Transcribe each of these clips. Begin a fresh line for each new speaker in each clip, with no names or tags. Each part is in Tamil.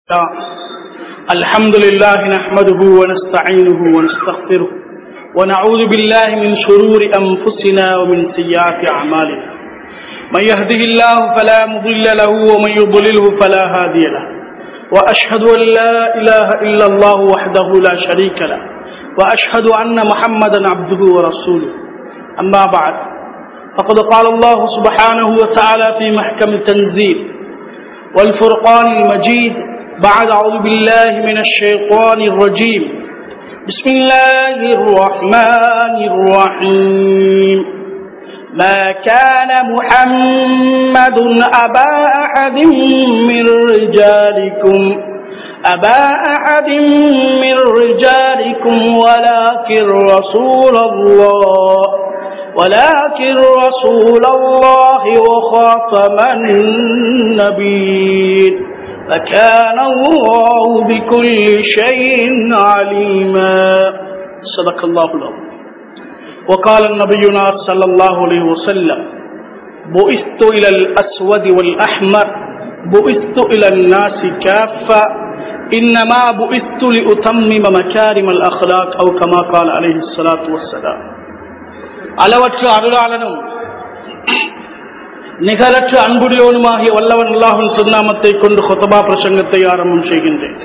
الحمد لله نحمده ونستعينه ونستغفره ونعوذ بالله من شرور أنفسنا ومن سيئات أعمالنا من يهده الله فلا مضل له ومن يضلله فلا هادي له وأشهد أن لا إله إلا الله وحده لا شريك له وأشهد أن محمدا عبده ورسوله أما بعد فقد قال الله سبحانه وتعالى في محكم التنزيل والفرقان المجيد بعد أعوذ بالله من الشيطان الرجيم بسم الله الرحمن الرحيم ما كان محمد أبا أحد من رجالكم أبا أحد من رجالكم ولكن رسول الله ولكن رسول الله وخاتم النبيين فكان الله بكل شيء عليما صدق الله العظيم وقال نبينا صلى الله عليه وسلم بعثت إلى الأسود والأحمر بعثت إلى الناس كافة إنما بعثت لأتمم مكارم الأخلاق أو كما قال عليه الصلاة والسلام அளவற்ற அருளாளனும் நிகரற்ற அன்புடையோனுமாகிய வல்லவன் அல்லாஹின் சுண்ணாமத்தை கொண்டு கொத்தபா பிரசங்கத்தை ஆரம்பம் செய்கின்றேன்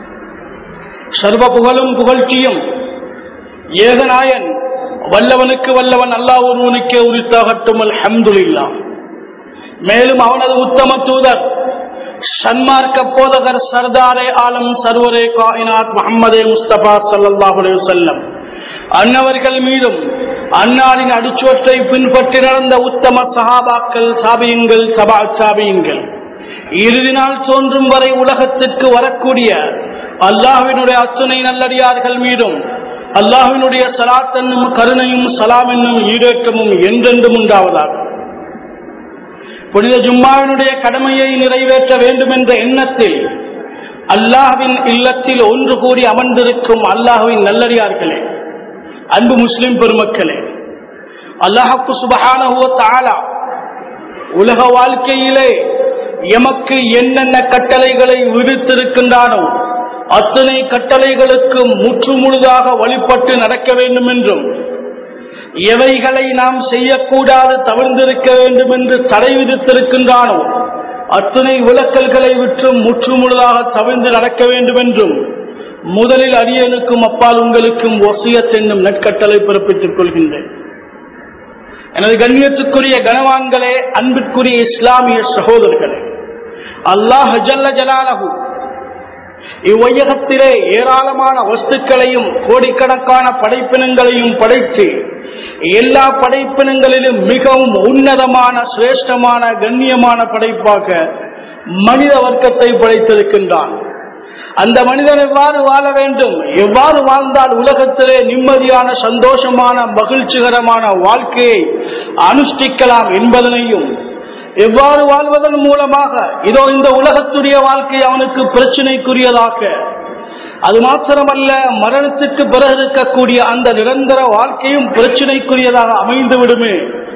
சர்வ புகழும் புகழ்ச்சியும் ஏகநாயன் வல்லவனுக்கு வல்லவன் அல்லாஹ் ஒருவனுக்கே உரித்தாகட்டும் அல்ஹம்துலில்லா மேலும் அவனது உத்தம தூதர் சன்மார்க்க போதகர் சர்தாரே ஆலம் சர்வரே காயினாத் முகமதே முஸ்தபா சல்லாஹூ செல்லம் அன்னவர்கள் மீதும் அன்னாரின் அடிச்சோற்றை பின்பற்றி நடந்த உத்தம சகாபாக்கள் சாபியங்கள் சபா சாபியங்கள் இறுதி நாள் தோன்றும் வரை உலகத்திற்கு வரக்கூடிய அல்லாஹினுடைய அத்துணை நல்லடியார்கள் மீதும் அல்லாஹினுடைய சலாத் என்னும் கருணையும் சலாம் என்னும் ஈடேற்றமும் என்றென்றும் உண்டாவதாக புனித ஜும்மாவினுடைய கடமையை நிறைவேற்ற வேண்டும் என்ற எண்ணத்தில் அல்லாஹ்வின் இல்லத்தில் ஒன்று கூடி அமர்ந்திருக்கும் அல்லாஹுவின் நல்லடியார்களே அன்பு முஸ்லிம் பெருமக்களே அல்லாஹு சுபஹான உலக வாழ்க்கையிலே எமக்கு என்னென்ன கட்டளைகளை விடுத்திருக்கின்றானோ அத்தனை கட்டளைகளுக்கு முற்று முழுதாக வழிபட்டு நடக்க வேண்டும் என்றும் எவைகளை நாம் செய்யக்கூடாது தவிர்ந்திருக்க வேண்டும் என்று தடை விதித்திருக்கின்றானோ அத்தனை விளக்கல்களை விற்று முற்று முழுதாக தவிர்ந்து நடக்க வேண்டும் என்றும் முதலில் அரியனுக்கும் அப்பால் உங்களுக்கும் ஒசியத் என்னும் நெற்கட்டளை பிறப்பித்துக் கொள்கின்றேன் எனது கண்ணியத்துக்குரிய கனவான்களே அன்பிற்குரிய இஸ்லாமிய சகோதரர்களே அல்லாஹ் ஜல்ல ஜலாலகு இவ்வையகத்திலே ஏராளமான வஸ்துக்களையும் கோடிக்கணக்கான படைப்பினங்களையும் படைத்து எல்லா படைப்பினங்களிலும் மிகவும் உன்னதமான சிரேஷ்டமான கண்ணியமான படைப்பாக மனித வர்க்கத்தை படைத்திருக்கின்றான் அந்த மனிதன் எவ்வாறு வாழ வேண்டும் எவ்வாறு வாழ்ந்தால் உலகத்திலே நிம்மதியான சந்தோஷமான மகிழ்ச்சிகரமான வாழ்க்கையை அனுஷ்டிக்கலாம் என்பதனையும் எவ்வாறு வாழ்வதன் மூலமாக இதோ இந்த உலகத்துடைய வாழ்க்கை அவனுக்கு பிரச்சனைக்குரியதாக அது மாத்திரமல்ல மரணத்துக்கு பிறகு இருக்கக்கூடிய அந்த நிரந்தர வாழ்க்கையும் பிரச்சனைக்குரியதாக அமைந்து விடுமே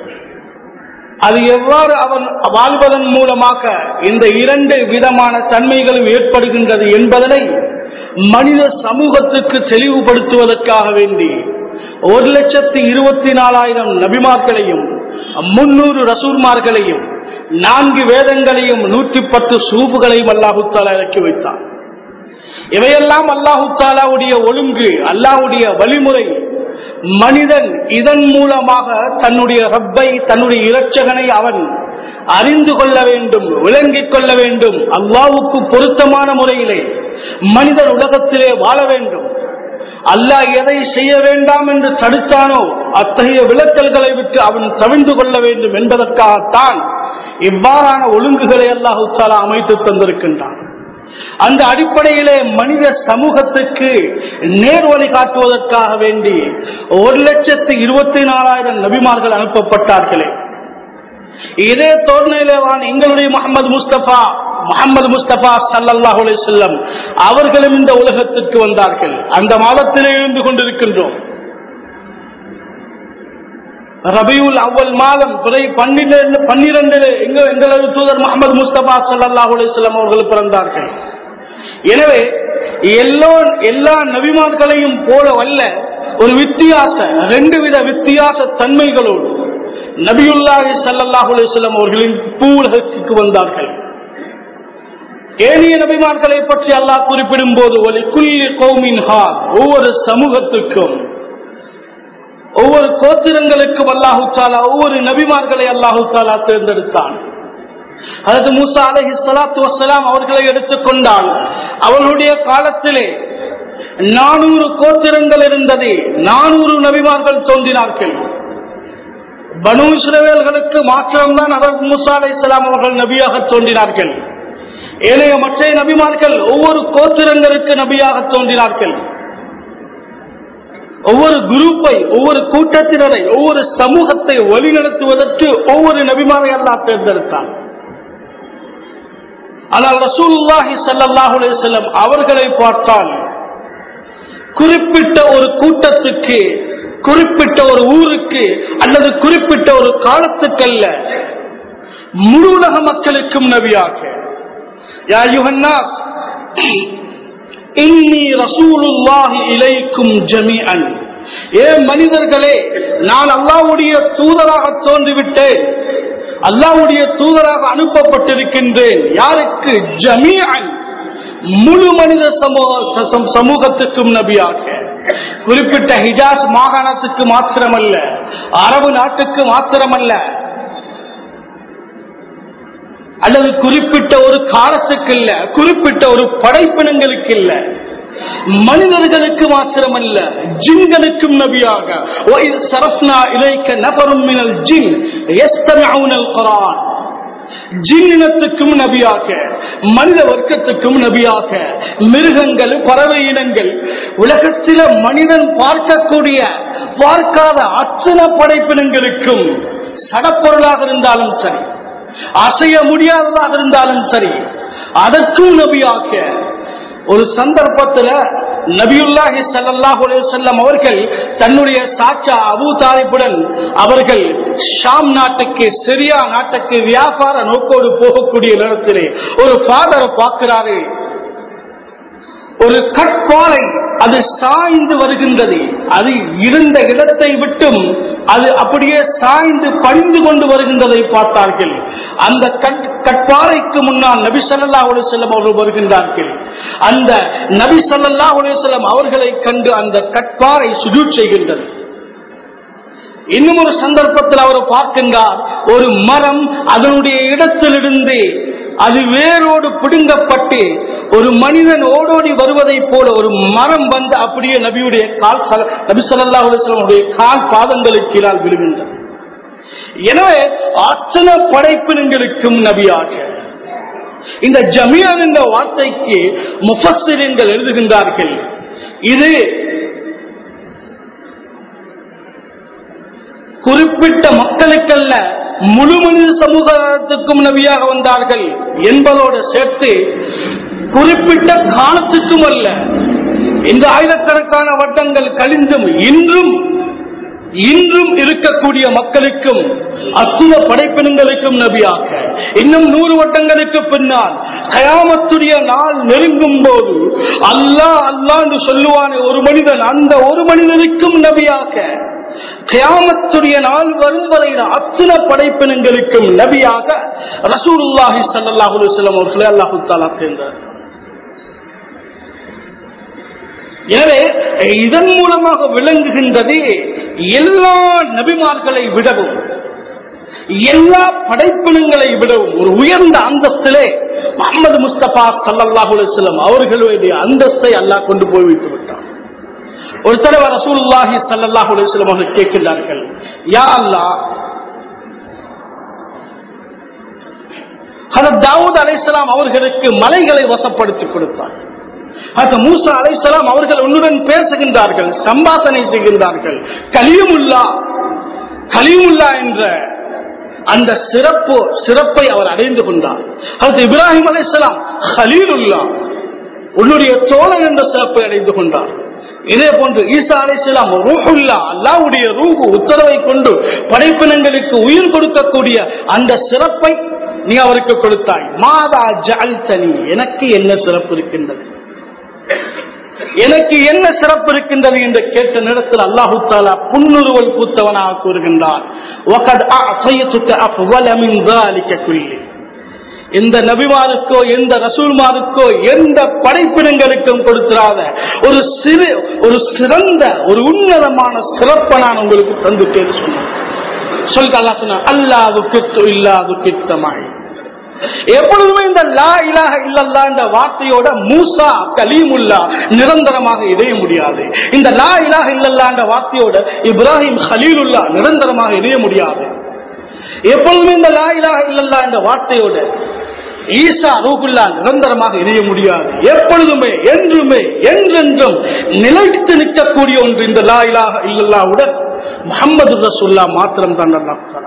அது எவ்வாறு அவன் வாழ்வதன் மூலமாக இந்த இரண்டு விதமான தன்மைகளும் ஏற்படுகின்றது என்பதனை மனித சமூகத்துக்கு தெளிவுபடுத்துவதற்காக வேண்டி ஒரு லட்சத்தி இருபத்தி நாலாயிரம் நபிமார்களையும் முன்னூறு ரசூர்மார்களையும் நான்கு வேதங்களையும் நூற்றி பத்து சூப்புகளையும் அல்லாஹு தாலா இறக்கி வைத்தான் இவையெல்லாம் அல்லாஹு தாலாவுடைய ஒழுங்கு அல்லாஹுடைய வழிமுறை மனிதன் இதன் மூலமாக தன்னுடைய ரப்பை தன்னுடைய இரட்சகனை அவன் அறிந்து கொள்ள வேண்டும் விளங்கிக் கொள்ள வேண்டும் அல்லாவுக்கு பொருத்தமான முறையிலே மனிதன் உலகத்திலே வாழ வேண்டும் அல்லாஹ் எதை செய்ய வேண்டாம் என்று தடுத்தானோ அத்தகைய விளக்கல்களை விட்டு அவன் தவிர்ந்து கொள்ள வேண்டும் என்பதற்காகத்தான் இவ்வாறான ஒழுங்குகளை அல்லாஹு தாலா அமைத்து தந்திருக்கின்றான் அந்த அடிப்படையிலே மனித சமூகத்துக்கு நேர் வழி காட்டுவதற்காக வேண்டி ஒரு லட்சத்து இருபத்தி நாலாயிரம் நபிமார்கள் அனுப்பப்பட்டார்களே இதே தோர்நிலைவான் எங்களுடைய முகமது முஸ்தபா முகமது முஸ்தபா சல்லாஹ் செல்லம் அவர்களும் இந்த உலகத்திற்கு வந்தார்கள் அந்த மாதத்திலே இருந்து கொண்டிருக்கின்றோம் ரபியுல் அவ்வல் மாதம் பிறை பன்னிரண்டு பன்னிரண்டு எங்க எங்களது தூதர் முகமது முஸ்தபா சல்லாஹ் அலிஸ்லாம் அவர்கள் பிறந்தார்கள் எனவே எல்லோ எல்லா நபிமார்களையும் போலவல்ல ஒரு வித்தியாச ரெண்டு வித வித்தியாச தன்மைகளோடு நபியுல்லாஹி ஸல்லல்லாஹு அலைஹி வஸல்லம் அவர்களின் பூலகத்துக்கு வந்தார்கள் ஏனைய நபிமார்களை பற்றி அல்லாஹ் குறிப்பிடும் போது ஒரு குல்லி கௌமின் ஹால் ஒவ்வொரு சமூகத்துக்கும் ஒவ்வொரு கோத்திரங்களுக்கும் அல்லாஹு தாலா ஒவ்வொரு நபிமார்களை அல்லாஹு தாலா தேர்ந்தெடுத்தான் அதற்கு மூசா அலஹி சலாத்து வசலாம் அவர்களை எடுத்துக்கொண்டால் அவர்களுடைய காலத்திலே நானூறு கோத்திரங்கள் இருந்தது நானூறு நபிமார்கள் தோன்றினார்கள் பனு இஸ்ரவேல்களுக்கு மாற்றம்தான் அதற்கு மூசா அலை அவர்கள் நபியாக தோன்றினார்கள் ஏனைய மற்ற நபிமார்கள் ஒவ்வொரு கோத்திரங்களுக்கு நபியாக தோன்றினார்கள் ஒவ்வொரு குரூப்பை ஒவ்வொரு கூட்டத்தினரை ஒவ்வொரு சமூகத்தை வழிநடத்துவதற்கு ஒவ்வொரு நபிமாரை அல்லா தேர்ந்தெடுத்தான் ஆனால் ரசூலுல்லாஹி ஸல்லல்லாஹு அலைஹி வஸல்லம் அவர்களை பார்த்தால் குறிப்பிட்ட ஒரு கூட்டத்துக்கு குறிப்பிட்ட ஒரு ஊருக்கு அல்லது குறிப்பிட்ட ஒரு காலத்துக்கல்ல முழு உலக மக்களுக்கும் நபியாக யா யுஹன்னாஸ் இன்னி ரசூலுல்லாஹி இலைக்கும் ஜமீஅன் ஏ மனிதர்களே நான் அல்லாஹ்வுடைய தூதராக தோன்றிவிட்டேன் அல்லாஹ்வுடைய தூதராக அனுப்பப்பட்டிருக்கின்றேன் யாருக்கு ஜமீஅன் முழு மனித சமூக சமூகத்துக்கும் நபியாக குறிப்பிட்ட ஹிஜாஸ் மாகாணத்துக்கு மாத்திரமல்ல அரபு நாட்டுக்கு மாத்திரமல்ல அல்லது குறிப்பிட்ட ஒரு காலத்துக்கு இல்ல குறிப்பிட்ட ஒரு படைப்பினங்களுக்கு இல்ல மனிதர்களுக்கு மாத்திரமல்ல ஜின்களுக்கும் நபியாக وَإِذْ صَرَفْنَا إِلَيْكَ نَفَرٌ مِنَ الْجِنِّ يَسْتَمِعُونَ الْقُرْآنَ ஜின்னினத்துக்கும் நபியாக மனித வர்க்கத்துக்கும் நபியாக மிருகங்கள் பறவை இனங்கள் உலகத்தில மனிதன் பார்க்கக்கூடிய பார்க்காத அத்தனை படைப்பினங்களுக்கும் சடப்பொருளாக இருந்தாலும் சரி அசைய முடியாததாக இருந்தாலும் சரி அதற்கும் நபியாக ஒரு சந்தர்ப்பத்தில் நபியுல்லாஹி ஸல்லல்லாஹு அலைஹி வஸல்லம் அவர்கள் தன்னுடைய சாச்சா அபூ தாலிபுடன் அவர்கள் ஷாம் நாட்டுக்கு சிரியா நாட்டுக்கு வியாபார நோக்கோடு போகக்கூடிய நேரத்திலே ஒரு ஃபாதரை பார்க்கிறாரு ஒரு கற்பாலை அது சாய்ந்து வருகின்றது அது இருந்த இடத்தை விட்டும் அது அப்படியே சாய்ந்து பணிந்து கொண்டு வருகின்றதை பார்த்தார்கள் அந்த கட்- கற்பாறைக்கு முன்னால் நபி ஸல்லல்லாஹு அலைஹி வஸல்லம் அவர்கள் வருகின்றார்கள் அந்த நபி ஸல்லல்லாஹு அலைஹி வஸல்லம் அவர்களை கண்டு அந்த கற்பாறை சுஜூத் செய்கின்றது இன்னும் ஒரு சந்தர்ப்பத்தில் அவர் பார்க்கின்றார் ஒரு மரம் அதனுடைய இடத்திலிருந்து அது வேரோடு பிடுங்கப்பட்டு ஒரு மனிதன் ஓடோடி வருவதைப் போல ஒரு மரம் வந்து அப்படியே நபியுடைய கால் சல- நபி ஸல்லல்லாஹு அலைஹி வஸல்லமுடைய கால் பாதங்களுக்கு கீழால் விழுகின்றது எனவே அத்தனை படைப்பினங்களுக்கும் நபியாக இந்த ஜமியான் என்ற வார்த்தைக்கு முஃபஸ்ஸிரீன்கள் எழுதுகின்றார்கள் இது குறிப்பிட்ட மக்களுக்கல்ல முழு மனித சமூகத்துக்கும் நபியாக வந்தார்கள் என்பதோடு சேர்த்து குறிப்பிட்ட காலத்துக்கும் அல்ல இந்த ஆயிரக்கணக்கான வட்டங்கள் கழிந்தும் இன்றும் இன்றும் இருக்கக்கூடிய மக்களுக்கும் அத்துண படைப்பினங்களுக்கும் நபியாக இன்னும் நூறு வட்டங்களுக்கு பின்னால் கயாமத்துடைய நாள் நெருங்கும் போது அல்லாஹ் அல்லாஹ் என்று சொல்லுவானே ஒரு மனிதன் அந்த ஒரு மனிதனுக்கும் நபியாக கியாமத்துடைய நாள் வரும் வரை அத்தனை படைப்பினங்களுக்கும் நபியாக ரசூலுல்லாஹி ஸல்லல்லாஹு அலைஹி வஸல்லம் அவர்களை அல்லாஹ் தஆலா தேர்ந்தார் எனவே இதன் மூலமாக விளங்குகின்றது எல்லா நபிமார்களை விடவும் எல்லா படைப்பினங்களை விடவும் ஒரு உயர்ந்த அந்தஸ்திலே முகமது முஸ்தபா சல்லல்லாஹு அலைஹி வஸல்லம் அவர்களுடைய அந்தஸ்தை அல்லாஹ் கொண்டு போய் வைத்து விட்டார் ஒரு தடவை ரசூலுல்லாஹி ஸல்லல்லாஹு அலைஹி வஸல்லம் அவர்கள் கேட்கின்றார்கள் யா அல்லாஹ் ஹதரத் தாவூத் அலைஹிஸ்ஸலாம் அவர்களுக்கு மலைகளை வசப்படுத்தி கொடுத்தார் அது மூசா அலைஹிஸ்ஸலாம் அவர்கள் உன்னுடன் பேசுகின்றார்கள் சம்பாசனை செய்கின்றார்கள் கலியுமுல்லா கலியுமுல்லா என்ற அந்த சிறப்பு சிறப்பை அவர் அடைந்து கொண்டார் அது இப்ராஹிம் அலைஹிஸ்ஸலாம் ஹலீலுல்லா உன்னுடைய தோழன் என்ற சிறப்பை அடைந்து கொண்டார் இதே போன்று ஈசா அலைஹிஸ்ஸலாம் ரூஹுல்லா அல்லாஹ்வுடைய ரூஹு உத்தரவை கொண்டு படைப்பினங்களுக்கு உயிர் கொடுக்கக்கூடிய அந்த சிறப்பை நீ அவருக்கு கொடுத்தாய் மாதா ஜால்தனி எனக்கு என்ன சிறப்பு இருக்கின்றது எனக்கு என்ன சிறப்பு இருக்கின்றது என்று கேட்ட நேரத்தில் அல்லாஹு தாலா புன்னுருவல் பூத்தவனாக கூறுகின்றான் وَقَدْ أَعْطَيْتُكَ أَفْضَلَ مِنْ ذَلِكَ كُلِّهِ எந்த நபிமாருக்கோ எந்த ரசூல்மாருக்கோ எந்த படைப்பினங்களுக்கும் கொடுத்திராத ஒரு சிறு ஒரு சிறந்த ஒரு உன்னதமான சிறப்பை நான் உங்களுக்கு தந்துட்டேன்னு சொன்னேன் சொல்லிட்டு அல்லா சொன்னார் அல்லாது கித்து இல்லாது கித்தமாய் எப்பொழுதுமே இந்த லா இலாஹ இல்லல்லா என்ற வார்த்தையோட மூசா கலீமுல்லா நிரந்தரமாக இணைய முடியாது இந்த லா இலாஹ இல்லல்லா என்ற வார்த்தையோட இப்ராஹிம் ஹலீலுல்லா நிரந்தரமாக இணைய முடியாது எப்பொழுதுமே இந்த லா இலாஹ இல்லல்லா என்ற வார்த்தையோட ஈசா ரூகுல்லா நிரந்தரமாக இணைய முடியாது எப்பொழுதுமே என்றுமே என்றென்றும் நிலைத்து நிற்கக்கூடிய ஒன்று இந்த லா இலாஹ இல்லல்லாவுடன் முகமது ரசூல்லா மாத்திரம் தான் அல்லாஹ் தஆலா.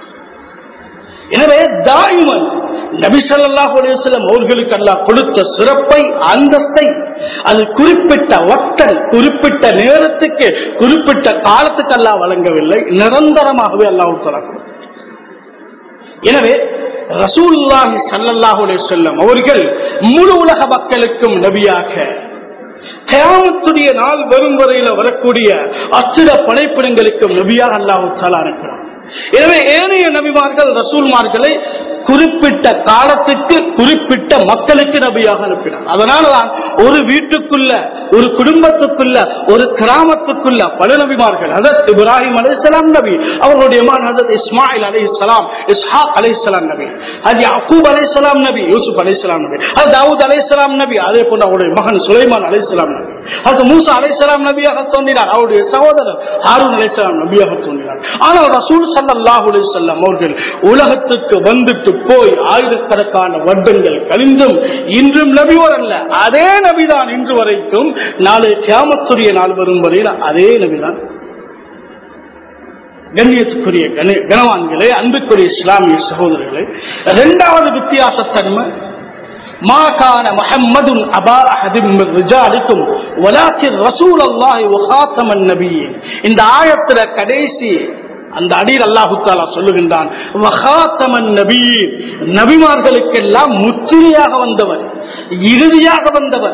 எனவே தாயுமன் நபி ஸல்லல்லாஹு அலைஹி வஸல்லம் அவர்களுக்கு அல்லாஹ் கொடுத்த சிறப்பை அந்தஸ்தை அது குறிப்பிட்ட வட்டம் குறிப்பிட்ட நேரத்துக்கு குறிப்பிட்ட காலத்துக்கு அல்லாஹ் வழங்கவில்லை நிரந்தரமாகவே அல்லாஹ் தஆலா கொடுத்தார். எனவே ரசூலுல்லாஹி ஸல்லல்லாஹு அலைஹி வஸல்லம் அவர்கள் முழு உலக மக்களுக்கும் நபியாக கயாமத்துடைய நாள் வரும் வரையில வரக்கூடிய அச்சிட படைப்பிடங்களுக்கும் நபியாக அல்லாஹு தாலா அனுப்பினார் எனவே ஏனைய நபிமார்கள் ரசூல்மார்களை குறிப்பிட்ட காலத்துக்கு குறிப்பிட்ட மக்களுக்கு நபியாக அனுப்பினார் அதனாலதான் ஒரு வீட்டுக்குள்ள ஒரு குடும்பத்துக்குள்ள ஒரு கிராமத்துக்குள்ள பல நபிமார்கள் அதத் இப்ராஹிம் அலைஹிஸ்ஸலாம் நபி அவர்களுடைய மகன் ஹதரத் இஸ்மாயில் அலைஹிஸ்ஸலாம் இஸ்ஹாக் அலைஹிஸ்ஸலாம் நபி அது யாக்கூப் அலைஹிஸ்ஸலாம் நபி யூசுப் அலைஹிஸ்ஸலாம் நபி அது தாவூத் அலைஹிஸ்ஸலாம் நபி அதே போன்று அவருடைய மகன் சுலைமான் அலைஹிஸ்ஸலாம் நபி அது மூசா அலைஹிஸ்ஸலாம் நபியாக தோன்றினார் அவருடைய சகோதரர் ஹாரூன் அலைஹிஸ்ஸலாம் நபியாக தோன்றினார் ஆனால் ரசூல் ஸல்லல்லாஹு அலைஹி வஸல்லம் அவர்கள் உலகத்துக்கு வந்துட்டு போய் ஆயிரக்கணக்கான வருடங்கள் கழிந்தும் இன்றும் நபியோர் அல்ல அதே நபிதான் இன்று வரைக்கும் நாளை கியாமத்துரிய நாள் வரும் வரையில் அதே நபிதான் கண்ணியத்துக்குரிய கண- கனவான்களே அன்புக்குரிய இஸ்லாமிய சகோதரர்களே இரண்டாவது வித்தியாசத்தன்மை ما كان محمد أبا أحد من رجالكم ولكن رسول الله وخاتم النبيين இந்த ஆயத்துல கடைசி அந்த அடியில் அல்லாஹு தாலா சொல்லுகின்றான் வகாத்தமன் நபி நபிமார்களுக்கெல்லாம் முத்திரையாக வந்தவர் இறுதியாக வந்தவர்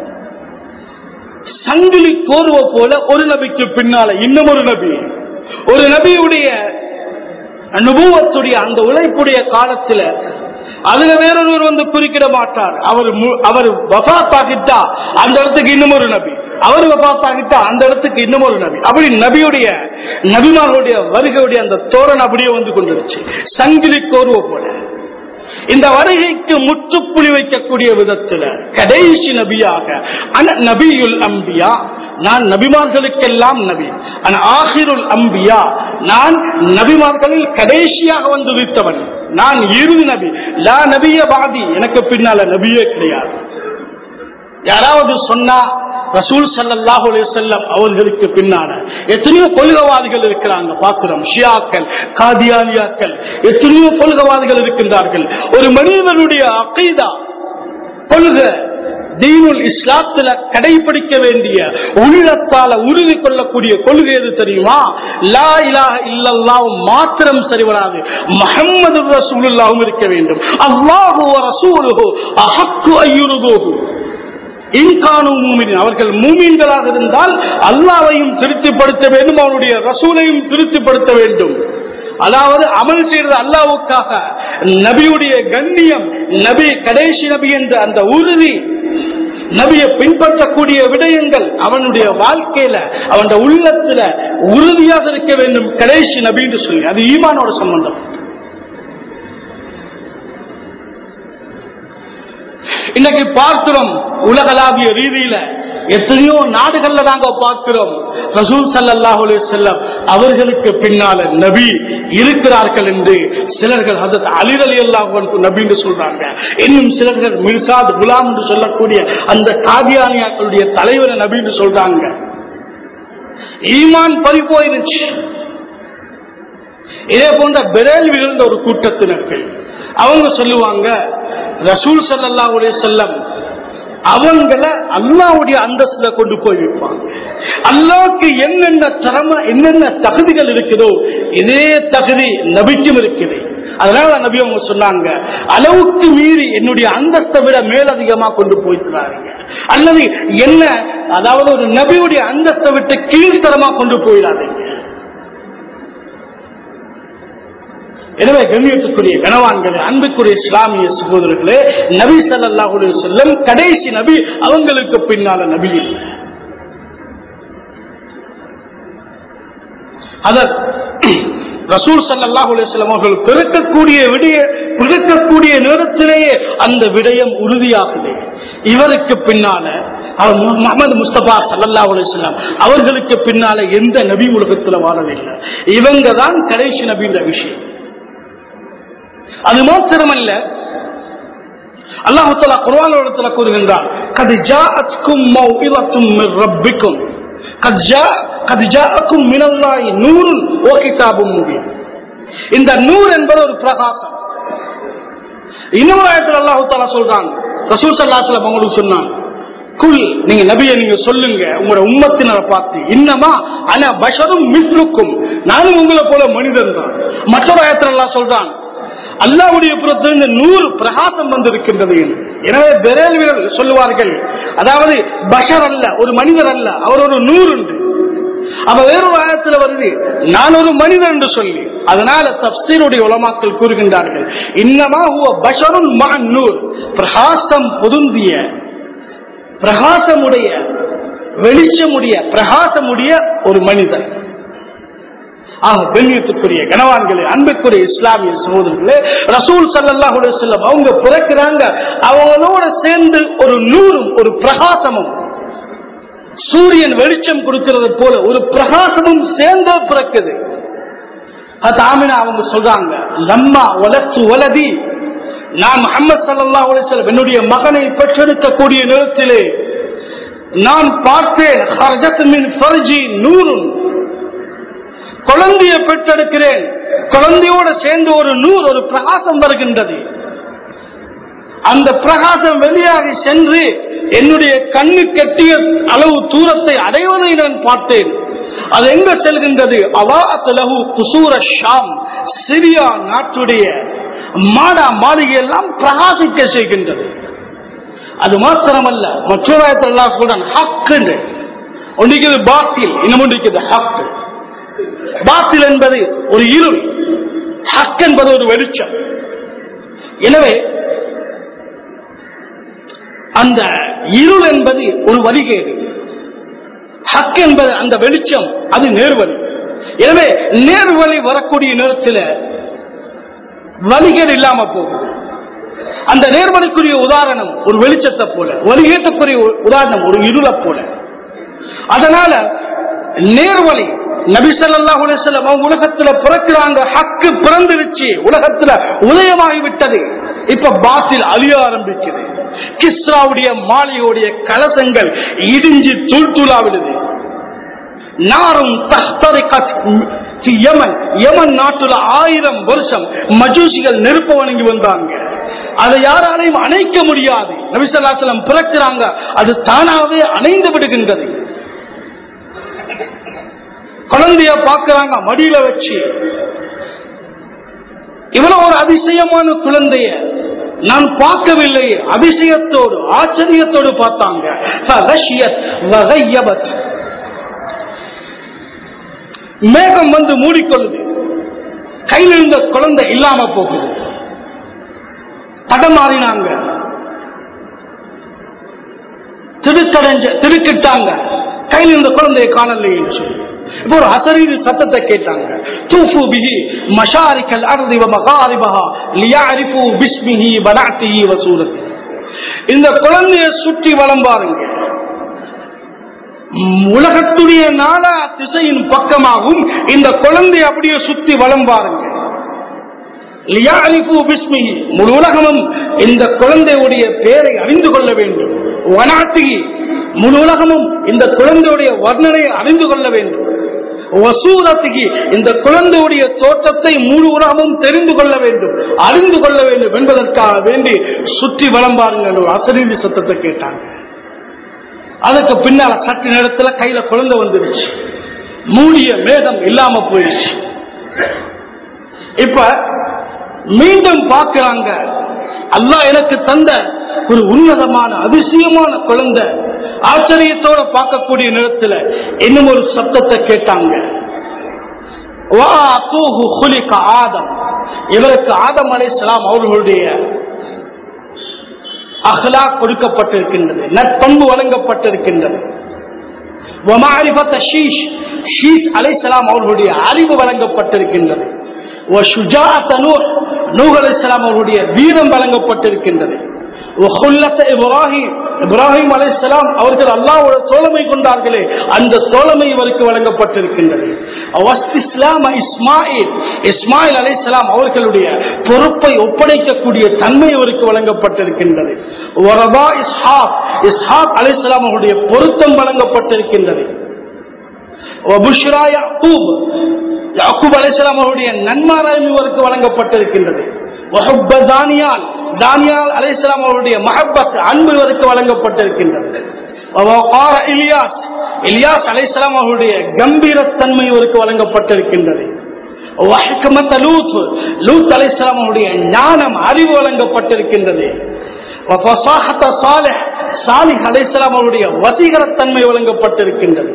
சங்கிலி கோர்வ போல ஒரு நபிக்கு பின்னால இன்னும் ஒரு நபி ஒரு நபியுடைய அனுபவத்துடைய அந்த உழைப்புடைய காலத்துல அதுல வேறொருவர் வந்து குறிக்கிட மாட்டார் அவர் மு- அவர் வபாத்தாகிட்டா அந்த இடத்துக்கு இன்னும் ஒரு நபி அவர் வபாத்தாகிட்டா அந்த இடத்துக்கு இன்னும் ஒரு நபி அப்படி நபியுடைய நபிமார்களுடைய வருகையுடைய அந்த தோரணம் அப்படியே வந்து கொண்டிருச்சு சங்கிலி கோர்வ போல இந்த வருகைக்கு முற்றுப்புள்ளி வைக்கக்கூடிய விதத்துல கடைசி நபியாக அன நபியுல் அம்பியா நான் நபிமார்களுக்கெல்லாம் நபி அன ஆஹிருல் அம்பியா நான் நபிமார்களில் கடைசியாக வந்து வித்தவன் நான் இறுதி நபி லா நபிய பாதி எனக்கு பின்னால நபியே கிடையாது யாராவது சொன்னா ரசூல் ஸல்லல்லாஹு அலைஹி வஸல்லம் அவர்களுக்கு பின்னால எத்தனையோ கொள்கவாதிகள் இருக்கிறாங்க பார்க்கிறோம் ஷியாக்கள் காதியானியாக்கள் எத்தனையோ கொள்கவாதிகள் இருக்கின்றார்கள் ஒரு மனிதனுடைய அகைதா கொள்கை தீனுல் இஸ்லாத்துல கடைபிடிக்க வேண்டிய உள்ளத்தால உறுதி கொள்ளக்கூடிய கொள்கை எது தெரியுமா லா இலாஹ இல்லல்லாஹ் மாத்திரம் சரிவராது முஹம்மது ரசூலுல்லாஹும் இருக்க வேண்டும் அல்லாஹு வ ரசூலுஹு அஹக்கு அய்யுருதுஹு இன்கானு மூமின் அவர்கள் மூமீன்களாக இருந்தால் அல்லாவையும் திருப்திப்படுத்த வேண்டும் அவனுடைய ரசூலையும் திருப்திப்படுத்த வேண்டும் அதாவது அமல் செய்வது அல்லாவுக்காக நபியுடைய கண்ணியம் நபி கடைசி நபி என்ற அந்த உறுதி நபியை பின்பற்றக்கூடிய விடயங்கள் அவனுடைய வாழ்க்கையில அவனுடைய உள்ளத்துல உறுதியாக இருக்க வேண்டும் கடைசி நபி என்று சொல்லி அது ஈமானோட சம்பந்தம் இன்னைக்கு பார்க்கிறோம் உலகளாவிய ரீதியில எத்தனையோ நாடுகள்ல நாங்க பார்க்கிறோம் ரசூல் ஸல்லல்லாஹு அலைஹி வஸல்லம் அவர்களுக்கு பின்னால நபி இருக்கிறார்கள் என்று சிலர்கள் ஹஜரத் அலி ரலியல்லாஹு அன்ஹு நபி என்று சொல்றாங்க இன்னும் சிலர்கள் மிர்சாத் குலாம் என்று சொல்லக்கூடிய அந்த காதியானியாக்களுடைய தலைவரை நபி என்று சொல்றாங்க ஈமான் பறி போயிருச்சு இதே போன்ற பெரேல் விழுந்த ஒரு கூட்டத்தினர்கள் அவங்க சொல்லுவாங்க ரசூல் ஸல்லல்லாஹு அலைஹி வஸல்லம் அவங்கள அல்லாவுடைய அந்தஸ்துல கொண்டு போய் வைப்பாங்க அல்லாவுக்கு என்னென்ன திறமை என்னென்ன தகுதிகள் இருக்குதோ இதே தகுதி நபிக்கும் இருக்குது அதனால நபி அவங்க சொன்னாங்க அளவுக்கு மீறி என்னுடைய அந்தஸ்தை விட மேலதிகமா கொண்டு போயிட்டாருங்க அல்லது என்ன அதாவது ஒரு நபியுடைய அந்தஸ்தை விட்டு கீழ்த்தரமா கொண்டு போயிடாதீங்க எனவே கண்ணியத்துக்குரிய கனவான்களே அன்புக்குரிய இஸ்லாமிய சகோதரர்களே நபி ஸல்லல்லாஹு செல்லம் கடைசி நபி அவங்களுக்கு பின்னால நபி இல்லை அதர் ரசூல் சல்லாஹ் அலுவலம் அவர்கள் பிறக்கக்கூடிய விடிய பிறக்கக்கூடிய நேரத்திலேயே அந்த விடயம் உறுதியாகுது இவருக்கு பின்னால அவர் முகமது முஸ்தபா சல்லா அலுவலாம் அவர்களுக்கு பின்னால எந்த நபி உலகத்தில் வாழவில்லை இவங்க தான் கடைசி நபின்ற விஷயம் அது மாத்திரமல்ல அல்லாஹு தலா குர்ஆனிடத்தில் கூறுகின்றார் கது ஜாஅத்கும் மௌஇலத்தும் மிர் ரப்பிக்கும் கத் ஜா கத் ஜாஅக்கும் மினல்லாஹி நூருன் வ கிதாபும் முபீன் இந்த நூர் என்பது ஒரு பிரகாசம் இன்னொரு ஆயத்தில் அல்லாஹு தஆலா சொல்றாங்க ரசூல் ஸல்லல்லாஹு அலைஹி வஸல்லம் அவங்களுக்கு சொன்னாங்க குல் நீங்க நபியை நீங்க சொல்லுங்க உங்களோட உம்மத்தினரை பார்த்து இன்னமா ஆனா பஷரும் மிஸ்லுக்கும் நானும் உங்களை போல மனிதன் தான் மற்றொரு ஆயத்தில் அல்லாஹ் சொல்றான் அல்லாவுடைய புறத்திலிருந்து நூறு பிரகாசம் வந்திருக்கின்றது என்று. எனவே பெரேல்வியர் சொல்லுவார்கள் அதாவது பஷர் அல்ல ஒரு மனிதர் அல்ல அவர் ஒரு நூறு உண்டு அவ வேறொரு ஆயத்தில் வருது நான் ஒரு மனிதன் என்று சொல்லி அதனால தப்சீருடைய உலமாக்கள் கூறுகின்றார்கள் இன்னமா ஹுவ பஷருன் மகன் நூர் பிரகாசம் பொருந்திய பிரகாசமுடைய வெளிச்சமுடைய பிரகாசமுடைய ஒரு மனிதன் ஆக கண்ணியத்துக்குரிய கனவான்களே அன்புக்குரிய இஸ்லாமிய சகோதரர்களே ரசூல் சல்லாஹ் செல்லம் அவங்க பிறக்கிறாங்க அவங்களோட சேர்ந்து ஒரு நூறும் ஒரு பிரகாசமும் சூரியன் வெளிச்சம் கொடுக்கிறது போல ஒரு பிரகாசமும் சேர்ந்து பிறக்குது அது ஆமினா அவங்க சொல்றாங்க லம்மா வளர்ச்சி வலதி நான் முகமது சல்லா அலிஸ்லம் என்னுடைய மகனை பெற்றெடுக்கக்கூடிய நேரத்திலே நான் பார்த்தேன் ஹர்ஜத் மின் ஃபர்ஜி நூறுன் குழந்தையை பெற்றெடுக்கிறேன் குழந்தையோட சேர்ந்து ஒரு நூறு ஒரு பிரகாசம் வருகின்றது அந்த பிரகாசம் வெளியாகி சென்று என்னுடைய கண்ணு கட்டிய அளவு தூரத்தை அடைவதை நான் பார்த்தேன் அது எங்க செல்கின்றது அவாத்தலகு குசூர ஷாம் சிரியா நாட்டுடைய மாடா மாளிகை எல்லாம் பிரகாசிக்க செய்கின்றது அது மாத்திரமல்ல மற்றொரு சொல்றான் ஹக் ஒன்றைக்கு பாத்தில் இன்னும் ஒன்றைக்கு ஹக் பாத்தில் என்பது ஒரு இருள் ஹக் என்பது ஒரு வெளிச்சம் எனவே அந்த இருள் என்பது ஒரு வழிகேடு ஹக் என்பது அந்த வெளிச்சம் அது நேர்வழி எனவே நேர்வழி வரக்கூடிய நேரத்தில் வழிகேடு இல்லாம போகும் அந்த நேர்வழிக்குரிய உதாரணம் ஒரு வெளிச்சத்தை போல வழிகேட்டுக்குரிய உதாரணம் ஒரு இருளை போல அதனால நேர்வழி நபிசல்லாஹ் அலிஸ்லாம் உலகத்துல பிறக்கிறாங்க ஹக்கு பிறந்துருச்சு உலகத்துல உதயமாகி விட்டது இப்ப பாத்தில் அழிய ஆரம்பிக்குது கிஸ்ராவுடைய மாளிகையுடைய கலசங்கள் இடிஞ்சு தூள் தூளா விடுது நாரும் யமன் யமன் நாட்டுல ஆயிரம் வருஷம் மஜூசிகள் நெருப்ப வணங்கி வந்தாங்க அதை யாராலையும் அணைக்க முடியாது நபிசல்லாசலம் பிறக்கிறாங்க அது தானாவே அணைந்து விடுகின்றது குழந்தைய பார்க்கிறாங்க மடியில வச்சு இவ்வளவு ஒரு அதிசயமான குழந்தைய நான் பார்க்கவில்லை அதிசயத்தோடு ஆச்சரியத்தோடு பார்த்தாங்க மேகம் வந்து மூடிக்கொள்ளுது கையில் இருந்த குழந்தை இல்லாம போகுது தடமாறினாங்க திருக்கடைஞ்ச திருக்கிட்டாங்க கையில் இருந்த குழந்தையை காணலையே இப்போ ஒரு அசரீரி சத்தத்தை கேட்டாங்க தூஃபு பிஹி மஷாரிக்கல் அர்தி வ மகாரிபஹா லியஅரிஃபு பிஸ்மிஹி பனாத்திஹி வ சூரத்தி இந்த குழந்தையை சுற்றி வலம் பாருங்க உலகத்துடைய நாலா திசையின் பக்கமாகவும் இந்த குழந்தை அப்படியே சுத்தி வலம் பாருங்க லியஅரிஃபு பிஸ்மிஹி முழு உலகமும் இந்த குழந்தையுடைய பெயரை அறிந்து கொள்ள வேண்டும் வனாத்திகி முழு உலகமும் இந்த குழந்தையுடைய வர்ணனையை அறிந்து கொள்ள வேண்டும் வசூரத்துக்கு இந்த குழந்தையுடைய தோற்றத்தை முழு உலகமும் தெரிந்து கொள்ள வேண்டும் அறிந்து கொள்ள வேண்டும் என்பதற்காக வேண்டி சுற்றி வளம் பாருங்கள் ஒரு அசரீதி சத்தத்தை கேட்டாங்க அதுக்கு பின்னால சற்று நேரத்துல கையில குழந்தை வந்துருச்சு மூடிய மேகம் இல்லாம போயிடுச்சு இப்ப மீண்டும் பார்க்கிறாங்க அல்லாஹ் எனக்கு தந்த ஒரு உன்னதமான அதிசயமான குழந்தை ஆச்சரியத்தோட பார்க்கக்கூடிய நேரத்துல இன்னும் ஒரு சத்தத்தை கேட்டாங்க وَآتُوهُ خُلِقَ ஆதம் இவருக்கு ஆதம் அலைஹிஸ்ஸலாம் அவர்களுடைய அஹ்லாக் கொடுக்கப்பட்டிருக்கின்றது நற்பண்பு வழங்கப்பட்டிருக்கின்றது وَمَعْرِفَةَ ஷீஷ் ஷீஷ் அலைஹிஸ்ஸலாம் அவர்களுடைய அறிவு வழங்கப்பட்டிருக்கின்றது وَشُجَاعَةَ நூஹ் நூஹ் அலைஹிஸ்ஸலாம் அவர்களுடைய வீரம் வழங்கப்பட்டிருக்கின்றது وَخُلَّةَ இப்ராஹிம் இப்ராஹிம் அலைஹிஸ்ஸலாம் அவர்கள் அல்லாஹ்வோட தோழமை கொண்டார்களே அந்த தோழமை இவருக்கு வழங்கப்பட்டிருக்கின்றது வஸ்திஸ்லாம இஸ்மாயில் இஸ்மாயில் அலைஹிஸ்ஸலாம் அவர்களுடைய பொறுப்பை ஒப்படைக்கக்கூடிய தன்மை இவருக்கு வழங்கப்பட்டிருக்கின்றது வரபா இஸ்ஹாக் இஸ்ஹாக் அலைஹிஸ்ஸலாம் அவருடைய பொருத்தம் வழங்கப்பட்டிருக்கின்றது வபுஷ்ரா யாக்கூப் யாக்கூப் அலைஹிஸ்ஸலாம் அவருடைய நன்மாராயம் இவருக்கு வழங்கப்பட்டிருக்கின்றது வஹுப்ப தானியால் தானியால் அலைஹிஸ்ஸலாம் அவருடைய மஹப்பத் அன்பு இவருக்கு வழங்கப்பட்டிருக்கின்றது வவகார இலியாஸ் இலியாஸ் அலைஹிஸ்ஸலாம் அவருடைய கம்பீரத்தன்மை இவருக்கு வழங்கப்பட்டிருக்கின்றது வஹ்கமத் லூத் லூத் அலைஹிஸ்ஸலாம் அவருடைய ஞானம் அறிவு வழங்கப்பட்டிருக்கின்றது வஃபசாஹத சாலிஹ் சாலிஹ் அலைஹிஸ்ஸலாம் அவருடைய வசீகரத்தன்மை வழங்கப்பட்டிருக்கின்றது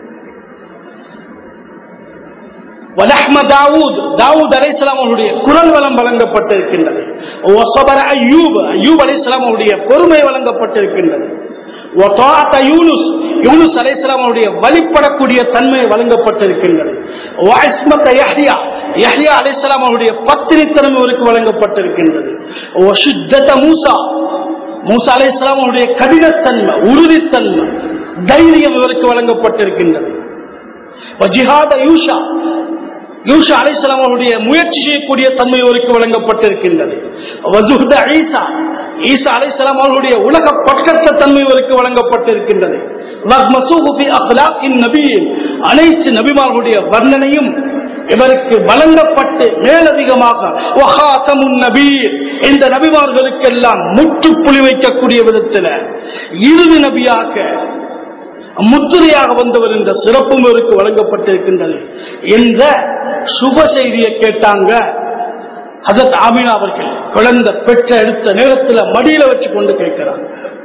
வலஹ்ம தாவூத் தாவூத் அலைஹிஸ்ஸலாம் அவருடைய குரல் வளம் வழங்கப்பட்டிருக்கின்றது வஸபர அய்யூப் அய்யூப் அலைஹிஸ்ஸலாம் அவருடைய பொறுமை வழங்கப்பட்டிருக்கின்றது வதாஅத யூனுஸ் யூனுஸ் அலைஹிஸ்ஸலாம் அவருடைய வழிபடக்கூடிய தன்மை வழங்கப்பட்டிருக்கின்றது வஇஸ்மத யஹ்யா யஹ்யா அலைஹிஸ்ஸலாம் அவருடைய பத்தினித்தன்மை இவருக்கு வழங்கப்பட்டிருக்கின்றது வஷுத்தத மூசா மூசா அலைஹிஸ்ஸலாம் அவருடைய கடினத்தன்மை உறுதித்தன்மை தைரியம் இவருக்கு வழங்கப்பட்டிருக்கின்றது வஜிஹாத யூஷா யூஷா அலைஹிஸ்ஸலாம் அவருடைய முயற்சி செய்யக்கூடிய தன்மை இவருக்கு வழங்கப்பட்டிருக்கின்றது வஜுஹத ஈசா ஈசா அலைஹிஸ்ஸலாம் அவருடைய உலக பட்கத்த தன்மை இவருக்கு வழங்கப்பட்டிருக்கின்றது வஹ்மசூஹு ஃபி அக்லாக்கின் நபியின் அனைத்து நபிமார்களுடைய வர்ணனையும் இவருக்கு வழங்கப்பட்டு மேலதிகமாக வஹாதமுன் நபீர் இந்த நபிமார்களுக்கெல்லாம் முற்றுப்புள்ளி வைக்கக்கூடிய விதத்தில் இறுதி நபியாக முத்திரையாக வந்தவர் என்ற சிறப்பும் இவருக்கு வழங்கப்பட்டிருக்கின்றது என்ற சுப செய்தியை கேட்டாங்க ஹசத் ஆமினா அவர்கள் குழந்தை பெற்ற எடுத்த நேரத்தில் மடியில வச்சு கொண்டு கேட்கிறாங்க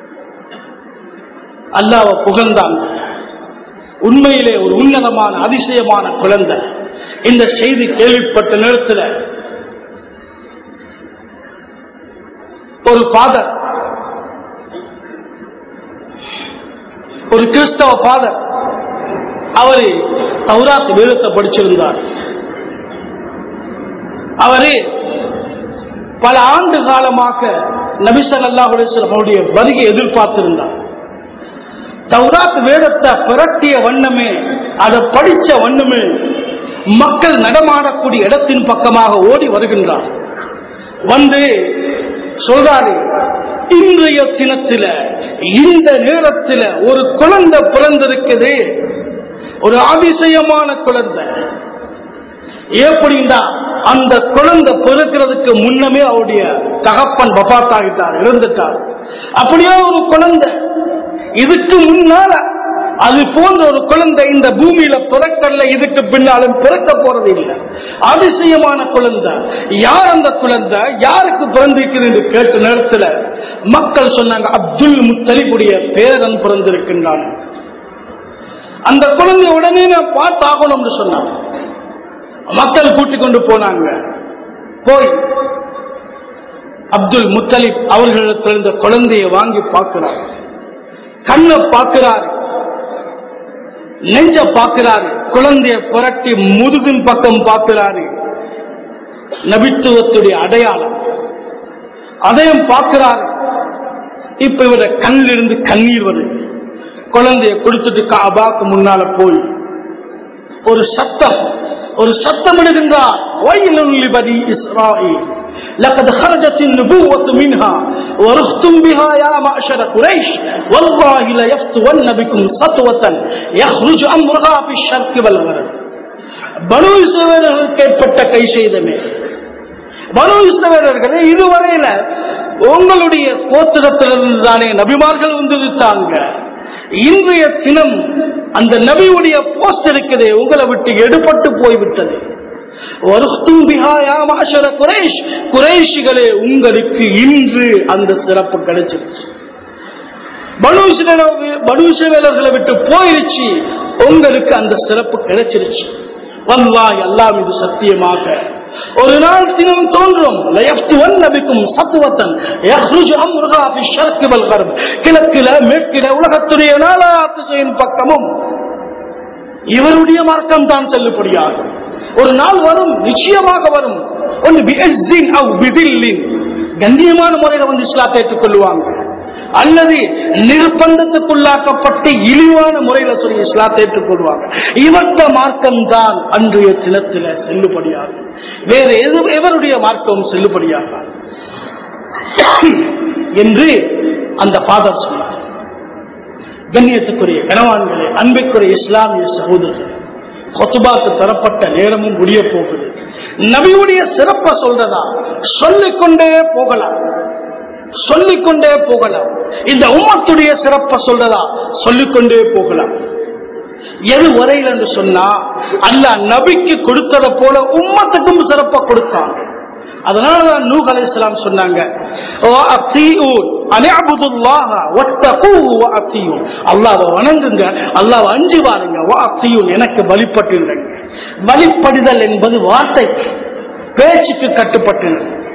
அல்லாவ புகழ்ந்தாங்க உண்மையிலே ஒரு உன்னதமான அதிசயமான குழந்தை இந்த செய்தி கேள்விப்பட்ட நேரத்தில் ஒரு ஃபாதர் ஒரு கிறிஸ்தவ ஃபாதர் அவரு தௌராத் வேதத்தை படிச்சிருந்தார் அவரு பல ஆண்டு காலமாக நபிசல் அல்லாஹுடைய வருகை எதிர்பார்த்திருந்தார் தௌராத் வேதத்தை பிரட்டிய வண்ணமே அதை படிச்ச வண்ணமே மக்கள் நடமாடக்கூடிய இடத்தின் பக்கமாக ஓடி வருகின்றார் வந்து சொல்றாரு இன்றைய தினத்தில இந்த நேரத்தில ஒரு குழந்தை பிறந்திருக்குது ஒரு அதிசயமான குழந்தை எப்படின்னா அந்த குழந்தை பிறக்கிறதுக்கு முன்னமே அவருடைய தகப்பன் பபாத்தாகிட்டார் இறந்துட்டார் அப்படியே ஒரு குழந்தை இதுக்கு முன்னால அது போன்ற ஒரு குழந்தை இந்த பூமியில பிறக்கல இதுக்கு பின்னாலும் பிறக்க போறது இல்லை அதிசயமான குழந்தை யார் அந்த குழந்தை யாருக்கு பிறந்திருக்கிறது என்று கேட்ட நேரத்தில் மக்கள் சொன்னாங்க அப்துல் முத்தலிபுடைய பேரன் பிறந்திருக்கின்றான் அந்த குழந்தை உடனே நான் பார்த்தாகணும்னு சொன்னாங்க மக்கள் கூட்டிக் கொண்டு போனாங்க போய் அப்துல் முத்தலிப் அவர்களிடத்தில் இந்த குழந்தையை வாங்கி பார்க்கிறார் கண்ணை பார்க்கிறார் நெஞ்ச பார்க்கிறாரு குழந்தைய புரட்டி முதுகின் பக்கம் பார்க்கிறாரு நபித்துவத்துடைய அடையாளம் அதையும் பார்க்கிறாரு இப்ப இவர கண்ணிலிருந்து கண்ணீர் வருது குழந்தைய கொடுத்துட்டு காபாக்கு முன்னால போய் ஒரு சத்தம் ஒரு சத்தம் இடுகின்றார் வயலுள்ளிபதி இஸ்ராயில் لقد خرجت النبوة منها ورختم بها يا معشر قريش والله ليفتون بكم سطوة يخرج أمرها في الشرق والغرب பனு இஸ்ரவேலர்களுக்கு ஏற்பட்ட கை செய்தமே பனு இஸ்ரவேலர்களே இதுவரையில உங்களுடைய கோத்திரத்திலிருந்து தானே நபிமார்கள் வந்திருத்தாங்க இன்றைய தினம் அந்த நபியுடைய போஸ்ட் இருக்குது உங்களை விட்டு எடுபட்டு போய்விட்டது வருத்தும் பிஹாயா மாஷர குறைஷ் குறைஷிகளே உங்களுக்கு இன்று அந்த சிறப்பு கிடைச்சிருச்சு பனுசவேலர்களை விட்டு போயிருச்சு உங்களுக்கு அந்த சிறப்பு கிடைச்சிருச்சு வல்லாய் எல்லாம் இது சத்தியமாக ஒரு நாள் தினம் தோன்றும் நபிக்கும் சத்துவத்தன் கிழக்கில மேற்கில உலகத்துடைய நாலாத்து செய்யும் பக்கமும் இவருடைய மார்க்கம் தான் செல்லுபடியாகும் ஒரு நாள் வரும் நிச்சயமாக வரும் ஒன்று கண்ணியமான முறையில் வந்து இஸ்லாத்தை ஏற்றுக்கொள்வாங்க அல்லது நிர்பந்தத்துக்குள்ளாக்கப்பட்டு இழிவான முறையில் சொல்லி இஸ்லாத்தை ஏற்றுக்கொள்வாங்க இவற்ற மார்க்கம் தான் அன்றைய தினத்தில் செல்லுபடியாகும் வேற எது எவருடைய மார்க்கம் செல்லுபடியாக என்று அந்த பாதர் சொன்னார் கண்ணியத்துக்குரிய கனவான்களே அன்பிற்குரிய இஸ்லாமிய சகோதரர்கள் கொத்துபாக்கு தரப்பட்ட நேரமும் முடிய போகுது நபியுடைய சிறப்பை சொல்றதா சொல்லிக்கொண்டே போகலாம் சொல்லிக்கொண்டே போகலாம் இந்த உம்மத்துடைய சிறப்பை சொல்றதா சொல்லிக்கொண்டே போகலாம் எது வரையில் என்று சொன்னா அல்ல நபிக்கு கொடுத்ததை போல உம்மத்துக்கும் சிறப்பை கொடுத்தான் அதனாலதான் நூக் அலை இஸ்லாம் சொன்னாங்க அல்லாவை வணங்குங்க அல்லாவை அஞ்சு வாருங்க எனக்கு வழிபட்டுங்க வழிபடுதல் என்பது வார்த்தை பேச்சுக்கு கட்டுப்பட்டு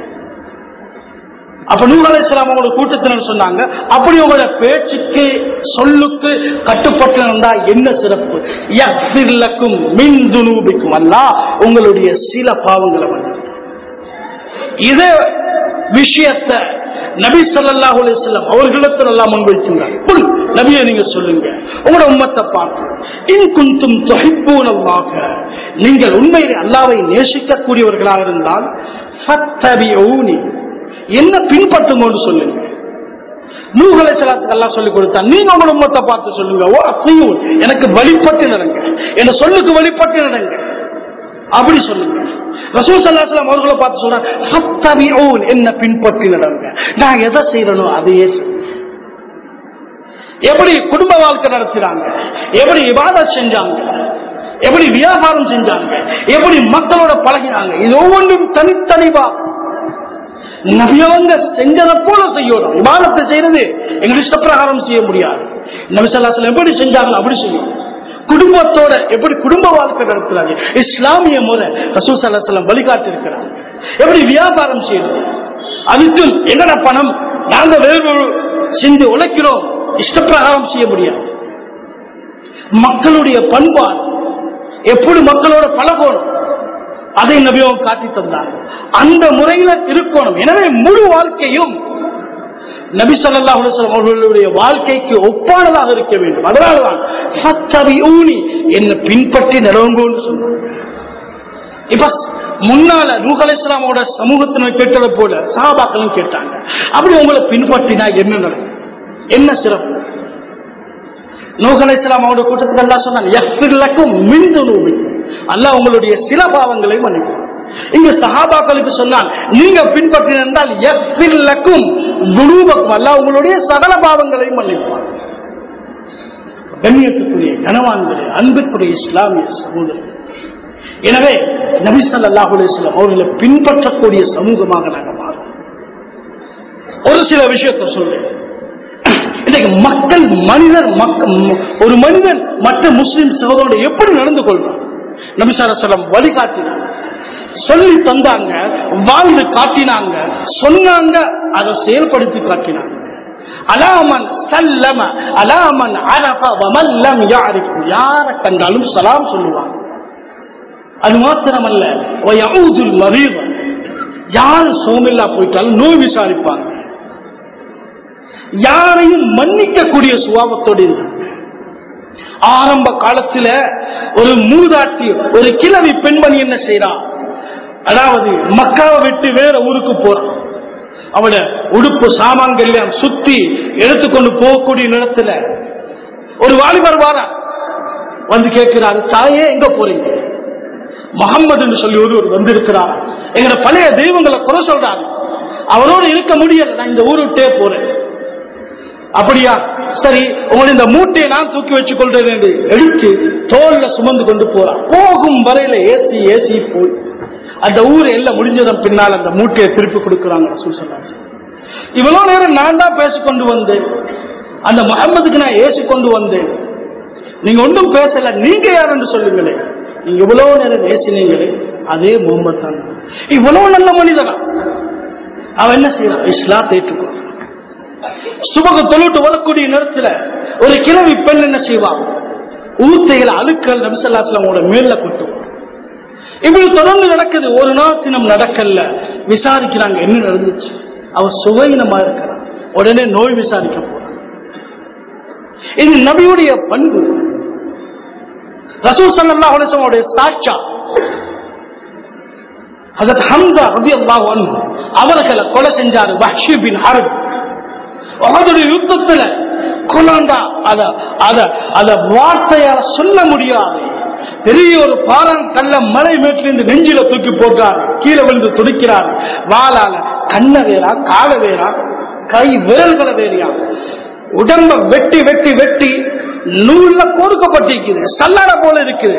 அப்ப நூறு அலைசலாம் உங்களோட கூட்டத்தினர் சொன்னாங்க அப்படி உங்களோட பேச்சுக்கு சொல்லுக்கு கட்டுப்பட்டு இருந்தா என்ன சிறப்பு யக்ஃபிர்லக்கும் மின் துனூபிக்கும் அல்லா உங்களுடைய சில பாவங்களை வந்து இதே விஷயத்தை நபி ஸல்லல்லாஹு அலைஹி வஸல்லம் அவர்களிடத்தில் எல்லாம் முன்வைக்கின்றார் குல் நபியை நீங்க சொல்லுங்க உங்களோட உம்மத்தை பார்த்து இன் குந்தும் துஹிப்பூனல்லாஹ நீங்கள் உண்மையிலே அல்லாஹ்வை நேசிக்கக்கூடியவர்களாக இருந்தால் ஃபத்தபிஊனி என்ன பின்பற்றுங்கன்னு சொல்லுங்க நூகலை சலாத்துக்கு எல்லாம் சொல்லிக் கொடுத்தா நீங்க உங்களோட உம்மத்தை பார்த்து சொல்லுங்க ஓ அப்பயும் எனக்கு வழிபட்டு நடங்க என்ன சொல்லுக்கு வழிபட்டு நடங்க அப்படி சொல்லுங்க ரசூல் சல்லாஸ்லாம் அவர்களை பார்த்து சொல்றாங்க "ஃபத்தபிஊன்", என்ன பின்பற்றி நடங்க நான் எதை செய்யறனோ அதையே செய்யுங்க. எப்படி குடும்ப வாழ்க்கை நடத்துறாங்க எப்படி விவாதம் செஞ்சாங்க எப்படி வியாபாரம் செஞ்சாங்க எப்படி மக்களோட பழகினாங்க இது ஒவ்வொன்றும் தனித்தனிவா நபியவங்க செஞ்சதை போல செய்யணும் விவாதத்தை செய்யறது எங்களுக்கு இஷ்டப்பிரகாரம் செய்ய முடியாது நபிசல்லாசலம் எப்படி செஞ்சாங்களோ அப்படி செய்யணும் குடும்பத்தோட எப்படி குடும்ப வாழ்க்கை நடத்துறாங்க இஸ்லாமிய முறை ரசூல் சல்லாசலம் வழிகாட்டி இருக்கிறாங்க எப்படி வியாபாரம் செய்யறது அதுக்கும் என்னோட பணம் நாங்க வேறு செஞ்சு உழைக்கிறோம் இஷ்டப்பிரகாரம் செய்ய முடியாது மக்களுடைய பண்பாடு எப்படி மக்களோட பழகணும் அதை நபியும் காட்டி தந்தார் அந்த முறையில இருக்கணும் எனவே முழு வாழ்க்கையும் நபி ஸல்லல்லாஹு அலைஹி வஸல்லம் அவர்களுடைய வாழ்க்கைக்கு ஒப்பானதாக இருக்க வேண்டும் அதனாலதான் ஃபத்தபிஊனி என்ன பின்பற்றி நடவுங்கன்னு சொன்னாங்க இப்ப முன்னால நூஹ் அலைஹிஸ்ஸலாமோட சமூகத்தினர் கேட்டதை போல சஹாபாக்களும் கேட்டாங்க அப்படி உங்களை பின்பற்றினா என்ன நடக்கும் என்ன சிறப்பு நூஹ் அலைஹிஸ்ஸலாம் அவரோட கூட்டத்துக்கு எல்லாம் சொன்னாங்க யஃபிர்லக்கும் மின் துனூபிக்கும் அல்லாஹ் உங்களுடைய சில பாவங்களை மன்னிக்கும் இங்க சஹாபாக்களுக்கு சொன்னால் நீங்க பின்பற்றினால் எஃபில்லக்கும் துனூபக்கும் அல்லாஹ் உங்களுடைய சகல பாவங்களையும் மன்னிப்பார் கண்ணியத்துக்குரிய கனவான்களே அன்புக்குரிய இஸ்லாமிய சகோதரர்கள் எனவே நபி ஸல்லல்லாஹு அலைஹி வஸல்லம் அவர்களை பின்பற்றக்கூடிய சமூகமாக நாங்கள் மாறும் ஒரு சில விஷயத்தை சொல்றேன் இன்னைக்கு மக்கள் மனிதர் மக்க- ஒரு மனிதன் மற்ற முஸ்லிம் சகோதரோட எப்படி நடந்து கொள்றான் நபிசாரம் வழிகாட்டினாங்க சொல்லி தந்தாங்க வாழ்ந்து காட்டினாங்க சொன்னாங்க அதை செயல்படுத்தி காட்டினாங்க அலாமன் சல்லம அலாமன் அரப வமல்லம் யாரிக்கும் யாரை கண்டாலும் சலாம் சொல்லுவாங்க அது மாத்திரமல்ல வயஊதுல் மரீத யார் சோமில்லா போயிட்டாலும் நோய் விசாரிப்பாங்க யாரையும் மன்னிக்கக்கூடிய சுபாவத்தோடு இருந்தாங்க ஆரம்ப காலத்துல ஒரு மூதாட்டி ஒரு கிழவி பெண்மணி என்ன செய்யறான் அதாவது மக்காவை விட்டு வேற ஊருக்கு போறான் அவள உடுப்பு சாமான்கள் எல்லாம் சுத்தி எடுத்துக்கொண்டு போகக்கூடிய நேரத்துல ஒரு வாலிபர் வாரா வந்து கேட்கிறாரு தாயே எங்க போறீங்க முகம்மதுன்னு சொல்லி ஒருவர் வந்திருக்கிறார் எங்க பழைய தெய்வங்களை குறை சொல்றாங்க அவரோடு இருக்க முடியல நான் இந்த ஊரை விட்டே போறேன் அப்படியா சரி உங்களை இந்த மூட்டையை நான் தூக்கி வச்சு கொள்றேன் என்று எடுத்து தோல்ல சுமந்து கொண்டு போறான் போகும் வரையில ஏசி ஏசி போய் அந்த ஊர் எல்லாம் முடிஞ்சதன் பின்னால் அந்த மூட்டையை திருப்பி கொடுக்குறாங்க ரசூல் ஸல்லல்லாஹு அலைஹி வஸல்லம். இவ்வளவு நேரம் நான் தான் பேசிக்கொண்டு வந்தேன் அந்த முகம்மதுக்கு நான் ஏசி கொண்டு வந்தேன் நீங்க ஒன்றும் பேசல நீங்க யாருன்னு சொல்லுங்களே நீங்க இவ்வளவு நேரம் பேசினீங்களே அதே முகமது தான் இவ்வளவு நல்ல மனிதனா அவன் என்ன செய்யறான் இஸ்லாத்தை ஏற்றுக்கொள்றான் சுபகு தொழுட்டு வரக்கூடிய நேரத்துல ஒரு கிழவி பெண் என்ன செய்வான் ஊத்தைகள் அழுக்கள் நபிசல்லாஸ்லாமோட மேல கொட்டும் இப்படி தொடர்ந்து நடக்குது ஒரு நாள் தினம் நடக்கல விசாரிக்கிறாங்க என்ன நடந்துச்சு அவ சுகையினமா இருக்கிறான் உடனே நோய் விசாரிக்க போறான் இது நபியுடைய பண்பு ரசூல் ஸல்லல்லாஹு அலைஹி வஸல்லம் சாட்சா ஹஜரத் ஹம்சா ரலியல்லாஹு அன்ஹு அவர்களை கொலை செஞ்சாரு வஹ்ஷி பின் ஹர்ப் உஹதுடைய யுத்தத்துல கொலாண்டா அத அத அத வார்த்தையால சொல்ல முடியாது பெரிய ஒரு பாறான் கல்ல மலை மேட்டிலிருந்து நெஞ்சில தூக்கி போட்டார் கீழே விழுந்து துடிக்கிறார் வாளால கண்ண வேறா கால வேறா கை விரல்களை வேறியா உடம்ப வெட்டி வெட்டி வெட்டி நூல்ல கோர்க்கப்பட்டிருக்குது சல்லாட போல இருக்குது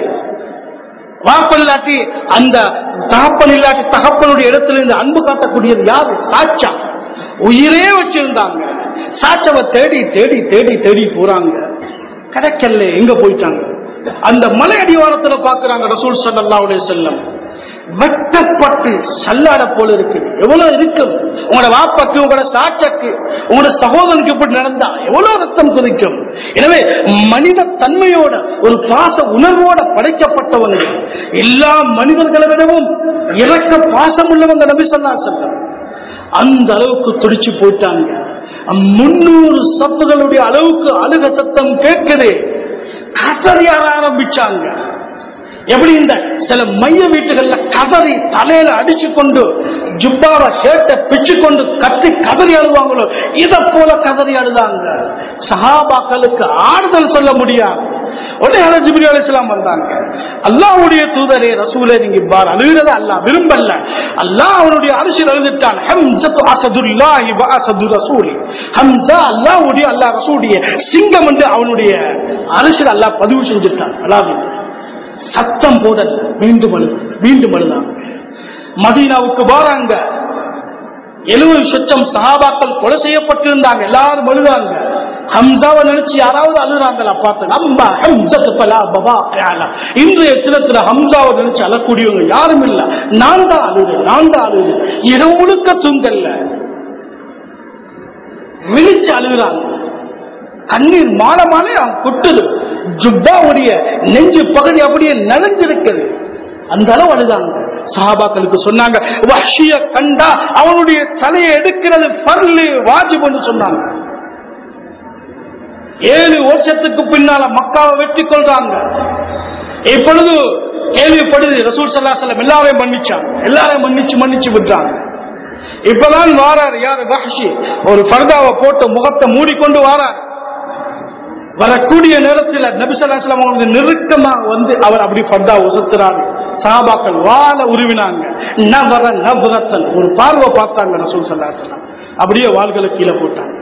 வாப்பன் இல்லாட்டி அந்த தகப்பன் இல்லாட்டி தகப்பனுடைய இடத்துல இருந்து அன்பு காட்டக்கூடியது யாரு சாச்சா உயிரே வச்சிருந்தாங்க சாச்சவை தேடி தேடி தேடி தேடி போறாங்க கிடைக்கல எங்க போயிட்டாங்க அந்த மலை அடிவாரத்துல பாக்குறாங்க ரசூல் ஸல்லல்லாஹு அலைஹி வஸல்லம் வெட்டப்பட்டு சல்லாட போல இருக்கு எவ்வளவு இருக்கும் உங்களோட வாப்பாக்கு உங்களோட சாட்சக்கு உங்களோட சகோதரனுக்கு இப்படி நடந்தா எவ்வளவு ரத்தம் கொதிக்கும் எனவே மனித தன்மையோட ஒரு பாச உணர்வோட படைக்கப்பட்டவங்க எல்லா மனிதர்களை விடவும் இறக்க பாசம் உள்ளவங்க நபி சொல்லா சொல்லம் அந்த அளவுக்கு துடிச்சு போயிட்டாங்க முன்னூறு சப்புகளுடைய அளவுக்கு அழுக சத்தம் கேட்குது கதறியார ஆரம்பிச்சாங்க எப்படி இந்த சில மைய வீட்டுகள்ல கதறி தலையில அடிச்சு கொண்டு ஜுப்பாவை ஷேட்டை பிச்சு கொண்டு கத்தி கதறி அழுவாங்களோ இத போல கதறி அழுதாங்க சஹாபாக்களுக்கு ஆறுதல் சொல்ல முடியாது உடனே ஹதரத் ஜிப்ரி அலைஹிஸ்ஸலாம் வந்தாங்க அல்லாஹ்வுடைய தூதரே ரசூலே நீங்க இவ்வாறு அழுகிறத அல்லாஹ் விரும்பல அல்லாஹ் அவனுடைய அரசியல் எழுதிட்டான் ஹம்சத்து அசதுல்லாஹி வ அசது ரசூலி ஹம்சா அல்லாஹ்வுடைய அல்லாஹ் ரசூலுடைய சிங்கம் என்று அவனுடைய அரசியல் அல்லாஹ் பதிவு செஞ்சுட்டான் அல்லாஹ் சத்தம் போதல் மீண்டும் அழு மீண்டும் அழுதாங்க மதீனாவுக்கு வராங்க எழுபது சொச்சம் சஹாபாக்கள் கொலை செய்யப்பட்டிருந்தாங்க எல்லாரும் அழுதாங்க ஹம்சாவை நினைச்சு யாராவது அழுறாங்களா பார்த்து அம்பா ஹம்சத்து பலா பபா கயாலா. இன்றைய தினத்துல ஹம்சாவை நினைச்சு அழக்கூடியவங்க யாரும் இல்ல நான் தான் அழுது நான் தான் அழுது இரவு முழுக்க தூங்கல்ல விழிச்சு அழுகுறாங்க கண்ணீர் மாலை மாலை அவன் கொட்டுது ஜுப்பாவுடைய நெஞ்சு பகுதி அப்படியே நனைஞ்சிருக்குது அந்த அளவு அழுதாங்க சஹாபாக்களுக்கு சொன்னாங்க வஹ்ஷிய கண்டா அவனுடைய தலையை எடுக்கிறது பர்லு வாஜிப்னு சொன்னாங்க ஏழு வருஷத்துக்கு பின்னால மக்காவை வெற்றி கொள்றாங்க இப்பொழுது கேள்விப்படுது ரசூல் சல்லாசலம் எல்லாரையும் மன்னிச்சாங்க எல்லாரையும் மன்னிச்சு மன்னிச்சு விட்டாங்க இப்பதான் வாரார் யாரு வஹ்ஷி ஒரு பர்தாவை போட்டு முகத்தை மூடிக்கொண்டு வாரார் வரக்கூடிய நேரத்தில் நபிசல்லாஸ்லாம் அவங்களுக்கு நெருக்கமா வந்து அவர் அப்படி பர்தா உசத்துறாரு சாபாக்கள் வாழ உருவினாங்க நவர நவரத்தன் ஒரு பார்வை பார்த்தாங்க ரசூல் சல்லாஸ்லாம் அப்படியே வாள்களை கீழே போட்டாங்க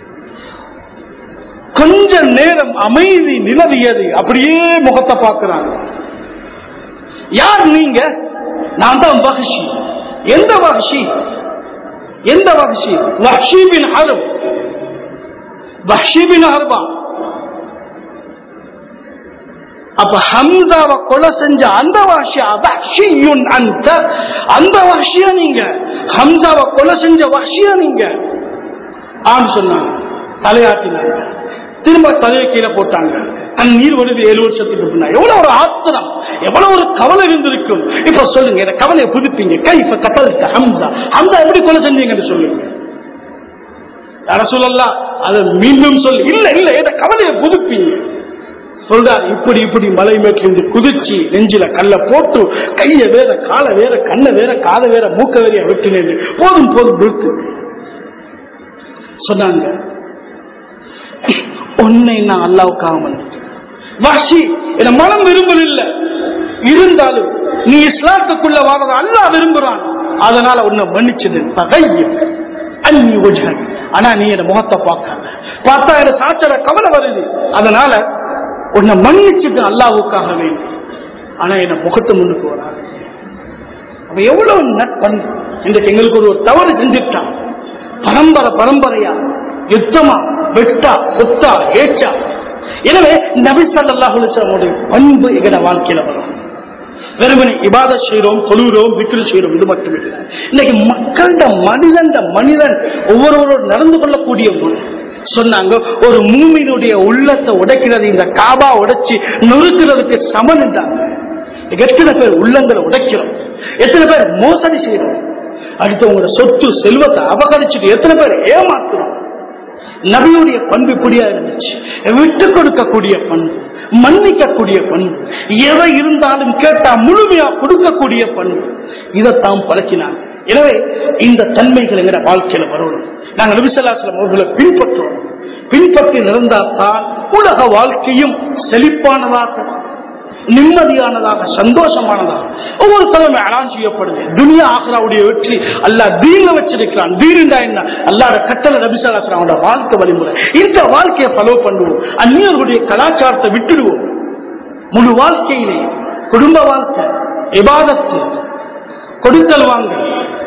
கொஞ்ச நேரம் அமைதி நிலவியது அப்படியே முகத்தை பார்க்கிறாங்க யார் நீங்க நான் தான் வஹ்ஷி எந்த வஹ்ஷி எந்த வஹ்ஷி வஹ்ஷி பின் ஹர்ப் வஹ்ஷி பின் ஹர்பா அப்ப ஹம்சாவை கொலை செஞ்ச அந்த வஹ்ஷியா வஹ்ஷியுன் அந்த அந்த வஹ்ஷியா நீங்க ஹம்சாவை கொலை செஞ்ச வஹ்ஷியா நீங்க ஆம் சொன்னாங்க தலையாட்டினாங்க திரும்ப தலையை கீழே போட்டாங்க கண்ணீர் வருது ஏழு வருஷத்துக்கு பின்னா எவ்வளவு ஒரு ஆத்திரம் எவ்வளவு ஒரு கவலை இருந்திருக்கும் இப்ப சொல்லுங்க இந்த கவலையை புதுப்பீங்க கை இப்ப கப்பல் ஹம்சா ஹம்சா எப்படி கொலை செஞ்சீங்கன்னு சொல்லுங்க யார சொல்லலாம் அதை மீண்டும் சொல்லு இல்ல இல்ல இந்த கவலையை புதுப்பீங்க சொல்றார் இப்படி இப்படி மலை மேட்டிலிருந்து குதிச்சு நெஞ்சில கல்ல போட்டு கைய வேற கால வேற கண்ண வேற காத வேற மூக்க வேற வெட்டினேன் போதும் போதும் நிறுத்து சொன்னாங்க உன்னை நான் அல்லாவுக்காக மன்னிக்கிறேன். வாசி என மனம் விரும்பல இருந்தாலும் நீ இஸ்லாத்துக்குள்ள வாழற அல்லாஹ் விரும்புறான் அதனால உன்னை மன்னிச்சது பகையும் அன்னி உஜன் ஆனா நீ என் முகத்தை பார்க்காத பார்த்தா என் சாச்சர கவலை வருது அதனால உன்னை மன்னிச்சுட்டு அல்லாவுக்காக வேண்டி ஆனா என்ன முகத்தை முன்னுக்கு வராது அப்ப எவ்வளவு நற்பண்பு இன்றைக்கு எங்களுக்கு ஒரு தவறு செஞ்சுட்டான் பரம்பரை பரம்பரையா யுத்தமா வெட்டா குத்தா ஏச்சா எனவே நபி ஸல்லல்லாஹு அலைஹி வஸல்லமுடைய பண்பு எங்கட வாழ்க்கையில வரும் வெறுமனே இபாத செய்யறோம் தொழுகிறோம் விக்கிரி செய்யறோம் இது மட்டும் இல்லை இன்னைக்கு மக்கள்ட மனிதன் மனிதன் ஒவ்வொருவரோடு நடந்து கொள்ளக்கூடிய முறை சொன்னாங்க ஒரு மூமியினுடைய உள்ளத்தை உடைக்கிறது இந்த காபா உடைச்சு நொறுக்கிறதுக்கு சமன் என்றாங்க எத்தனை பேர் உள்ளங்களை உடைக்கிறோம் எத்தனை பேர் மோசடி செய்யறோம் அடுத்தவங்களோட சொத்து செல்வத்தை அபகரிச்சுட்டு எத்தனை பேர் ஏமாத்துறோம் நபியுடைய பண்பு இப்படியா இருந்துச்சு விட்டு கொடுக்கக்கூடிய பண்பு மன்னிக்கக்கூடிய பண்பு எவை இருந்தாலும் கேட்டா முழுமையா கொடுக்கக்கூடிய பண்பு இதைத்தான் பழக்கினாங்க எனவே இந்த தன்மைகள் எங்கிற வாழ்க்கையில வரணும் நாங்க நபிசல்லாஸ்லம் அவர்களை பின்பற்றுவோம் பின்பற்றி நடந்தால்தான் உலக வாழ்க்கையும் செழிப்பானதாக நிம்மதியானதாக சந்தோஷமானதாக ஒவ்வொரு தலைமை அலான் செய்யப்படுது துனியா ஆக்ராவுடைய வெற்றி அல்லாஹ் தீன வச்சிருக்கிறான் தீனுண்டா என்ன அல்லாட கட்டளை நபிசல்லாஸ்லாமோட வாழ்க்கை வழிமுறை இந்த வாழ்க்கையை ஃபாலோ பண்ணுவோம் அந்நியர்களுடைய கலாச்சாரத்தை விட்டுடுவோம் முழு வாழ்க்கையிலே குடும்ப வாழ்க்கை இபாதத்து கொடுக்கல் வாங்கல்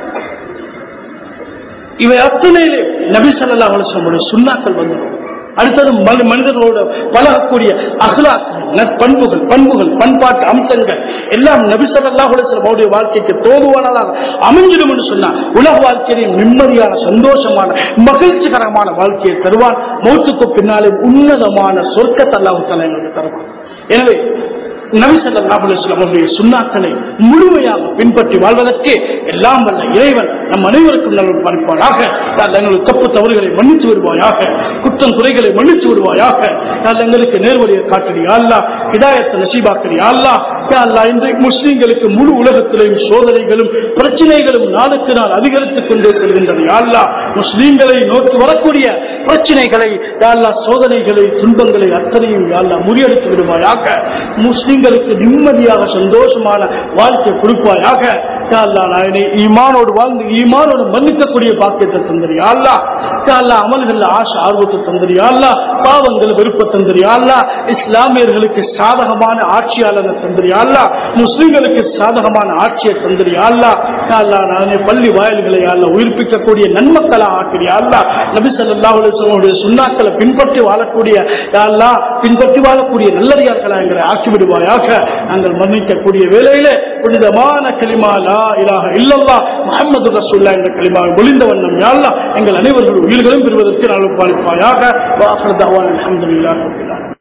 இவை அத்தனையிலே நபி சல்லா அலுவலமுடைய சுண்ணாக்கள் வந்துடும் அடுத்தது மனி- மனிதர்களோட பழகக்கூடிய அகலாக்கள் நற்பண்புகள் பண்புகள் பண்பாட்டு அம்சங்கள் எல்லாம் நபி ஸல்லல்லாஹு அலைஹி வஸல்லம் அவருடைய வாழ்க்கைக்கு தோதுவானதாக அமைஞ்சிடும் என்று சொன்னார் உலக வாழ்க்கையிலே நிம்மதியான சந்தோஷமான மகிழ்ச்சிகரமான வாழ்க்கையை தருவான் மௌத்துக்கு பின்னாலே உன்னதமான சொர்க்கத்தை அல்லாஹ் தஆலா எங்களுக்கு தருவான் எனவே நபி ஸல்லல்லாஹு அலைஹி வஸல்லம் அவருடைய சுண்ணாக்களை முழுமையாக பின்பற்றி வாழ்வதற்கு எல்லாம் வல்ல இறைவன் நம் அனைவருக்கும் நல்ல பணிப்பானாக எங்களுக்கு தப்பு தவறுகளை மன்னித்து விடுவாயாக குற்றம் குறைகளை மன்னித்து விடுவாயாக யாழ் எங்களுக்கு நேர்வழியை காட்டடி அல்லா ஹிதாயத்தை நசீபாக்கடி அல்லா அல்லா இன்று முஸ்லிம்களுக்கு முழு உலகத்திலேயும் சோதனைகளும் பிரச்சனைகளும் நாளுக்கு நாள் அதிகரித்துக் கொண்டே செல்கின்றன அல்லா முஸ்லிம்களை நோக்கி வரக்கூடிய பிரச்சனைகளை யாழ்லா சோதனைகளை துன்பங்களை அத்தனையும் யாழ்லா முறியடித்து விடுவாயாக முஸ்லிம்களுக்கு நிம்மதியாக சந்தோஷமான வாழ்க்கை கொடுப்பாயாக யா அல்லாஹ் நாயனே ஈமானோடு வாழ்ந்து ஈமானோடு மன்னிக்கக்கூடிய பாக்கியத்தை தந்தரியா அல்லா அல்லா அமல்கள் ஆசை ஆர்வத்தை தந்தரியா அல்லா பாவங்கள் விருப்ப தந்தரியா அல்லா இஸ்லாமியர்களுக்கு சாதகமான ஆட்சியாளனை தந்தரியா அல்லா முஸ்லிம்களுக்கு சாதகமான ஆட்சியை தந்தரியா அல்லா யா அல்லாஹ் நாயனே பள்ளி வாயில்களை அல்ல உயிர்ப்பிக்கக்கூடிய நன்மக்களா ஆக்கிறியா அல்லா நபி ஸல்லல்லாஹு அலைஹி வஸல்லம் சுண்ணாக்களை பின்பற்றி வாழக்கூடிய யா அல்லாஹ் பின்பற்றி வாழக்கூடிய நல்லடியார்களா எங்களை ஆக்கிவிடுவாயாக நாங்கள் மன்னிக்கக்கூடிய வேளையிலே புனிதமான கலிமா லா இலாஹ இல்லல்லாஹ் முஹம்மது ரசூலுல்லாஹ் என்ற கலிமாவை ஒளிந்த வண்ணம் யா அல்லாஹ் எங்கள் அனைவர்கள் உயிர்களும் பெறுவதற்கு நாள் பாலிப்பாயாக வாஹர் தவான் அல்ஹம்துலில்லாஹ்